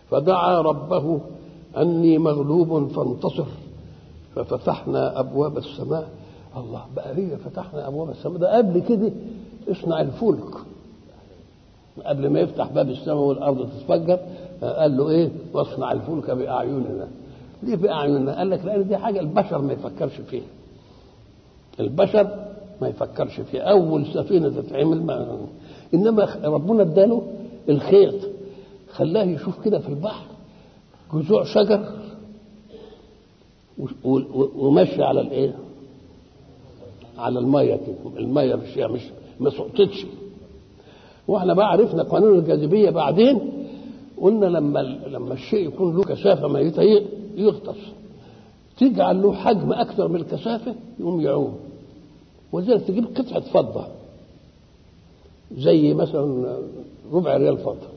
فدعا ربه أني مغلوب فانتصر ففتحنا أبواب السماء الله بقى هي فتحنا أبواب السماء ده قبل كده اصنع الفلك قبل ما يفتح باب السماء والأرض تتفجر قال له إيه واصنع الفلك بأعيننا ليه بأعيننا قال لك لأن دي حاجة البشر ما يفكرش فيها البشر ما يفكرش فيها أول سفينة تتعمل ما إنما ربنا اداله الخيط خلاه يشوف كده في البحر جذوع شجر ومشي على الايه؟ على الميه كده الميه مش مش ما سقطتش واحنا بقى عرفنا قانون الجاذبيه بعدين قلنا لما لما الشيء يكون له كثافه ميته يغطس تجعل له حجم اكثر من الكثافه يقوم يعوم ولذلك تجيب قطعه فضه زي مثلا ربع ريال فضه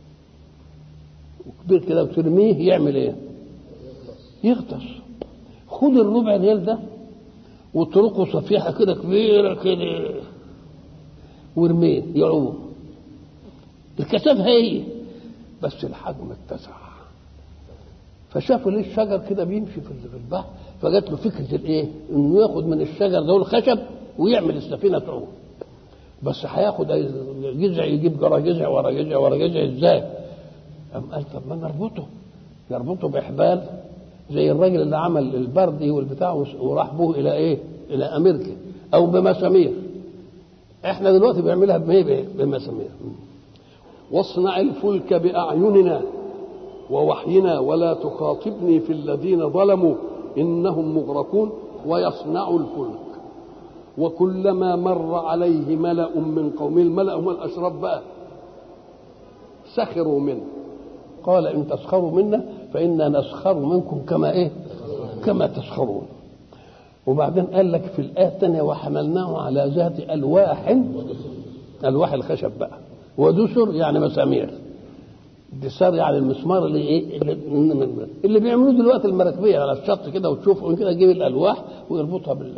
وكبير كده وترميه يعمل ايه؟ يغطس خد الربع ريال ده واتركه صفيحه كده كبيره كده وارميه يعوم الكثافه هي بس الحجم اتسع فشافوا ليه الشجر كده بيمشي في البحر فجات له فكره الايه؟ انه ياخد من الشجر ده الخشب ويعمل السفينه تعوم بس هياخد جذع يجيب ورا جذع ورا جذع ورا جذع ازاي؟ قام قال طب ما نربطه يربطه باحبال زي الراجل اللي عمل البردي والبتاع وراح به الى ايه؟ الى امريكا او بمسامير احنا دلوقتي بنعملها بايه؟ بمسامير واصنع الفلك باعيننا ووحينا ولا تخاطبني في الذين ظلموا انهم مغرقون ويصنع الفلك وكلما مر عليه ملأ من قومه الملأ هم الأشراف بقى سخروا منه قال إن تسخروا منا فإنا نسخر منكم كما إيه كما تسخرون وبعدين قال لك في الآية الثانية وحملناه على ذات ألواح ألواح الخشب بقى ودسر يعني مسامير دسار يعني المسمار اللي ايه اللي, اللي بيعملوه دلوقتي المراكبيه على الشط كده وتشوفهم كده تجيب الالواح ويربطها بال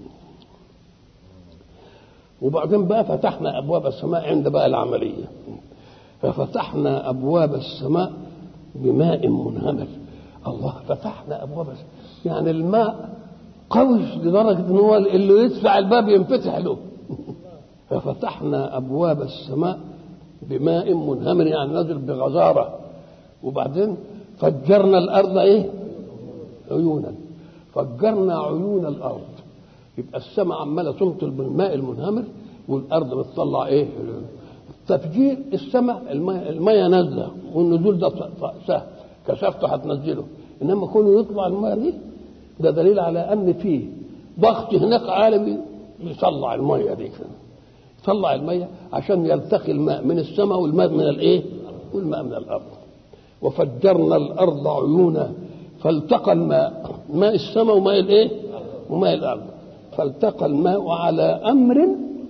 وبعدين بقى فتحنا ابواب السماء عند بقى العمليه ففتحنا ابواب السماء بماء منهمر الله فتحنا ابواب السماء يعني الماء قوي لدرجه ان هو اللي يدفع الباب ينفتح له ففتحنا ابواب السماء بماء منهمر يعني نزل بغزاره وبعدين فجرنا الارض ايه عيونا فجرنا عيون الارض يبقى السماء عماله تمطر بالماء المنهمر والارض بتطلع ايه تفجير السماء المية, المية نازله والنزول ده سهل كثافته هتنزله انما كونه يطلع المية دي ده دليل على ان فيه ضغط هناك عالمي يطلع المية دي يطلع المية عشان يلتقي الماء من السماء والماء من الايه؟ والماء من الارض وفجرنا الارض عيونا فالتقى الماء ماء السماء وماء الايه؟ وماء الارض فالتقى الماء على امر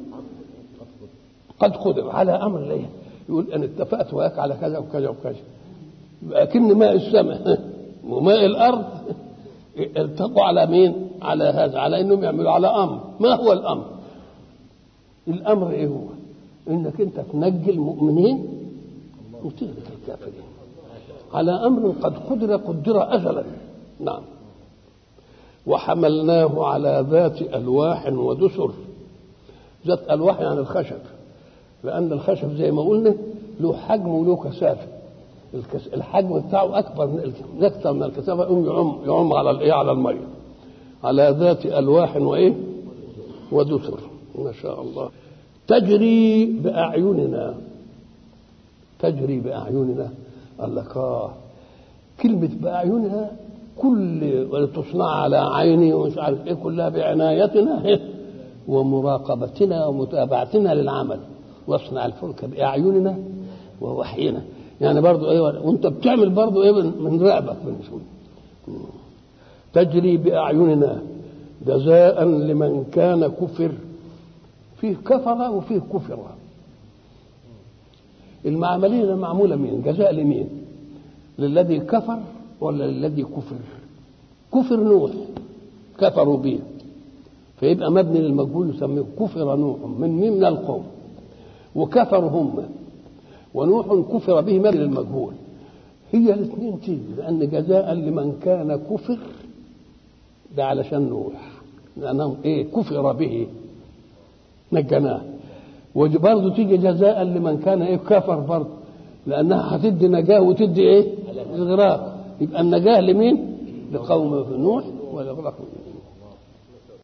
قد قدر على امر ليه يقول انا اتفقت وياك على كذا وكذا وكذا لكن ماء السماء وماء الارض التقوا على مين على هذا على انهم يعملوا على امر ما هو الامر الامر ايه هو انك انت تنجي المؤمنين وتهلك الكافرين على امر قد قدر قدر ازلا نعم وحملناه على ذات الواح ودسر ذات الواح يعني الخشب لان الخشب زي ما قلنا له حجم وله كثافه الحجم بتاعه اكبر من اكثر من الكثافه يقوم يعم يعم على الايه على الميه على ذات الواح وايه ودسر ما شاء الله تجري باعيننا تجري باعيننا قال لك اه كلمه باعيننا كل تصنع على عيني ومش عارف ايه كلها بعنايتنا ومراقبتنا ومتابعتنا للعمل واصنع الفلك باعيننا ووحينا يعني برضو ايه وانت بتعمل برضو ايه من رعبك من شوي تجري باعيننا جزاء لمن كان كفر فيه كفر وفيه كفر المعملية معمولة مين جزاء لمين للذي كفر ولا للذي كفر كفر نوح كفروا به فيبقى مبني للمجهول يسميه كفر نوح من مين من القوم وكفروا هم ونوح كفر به مبني للمجهول هي الاثنين تيجي لان جزاء لمن كان كفر ده علشان نوح لانه ايه كفر به نجناه وبرضه تيجي جزاء لمن كان ايه كفر برضه لانها هتدي نجاه وتدي ايه؟ اغراق يبقى النجاه لمين؟ لقوم نوح والاغراق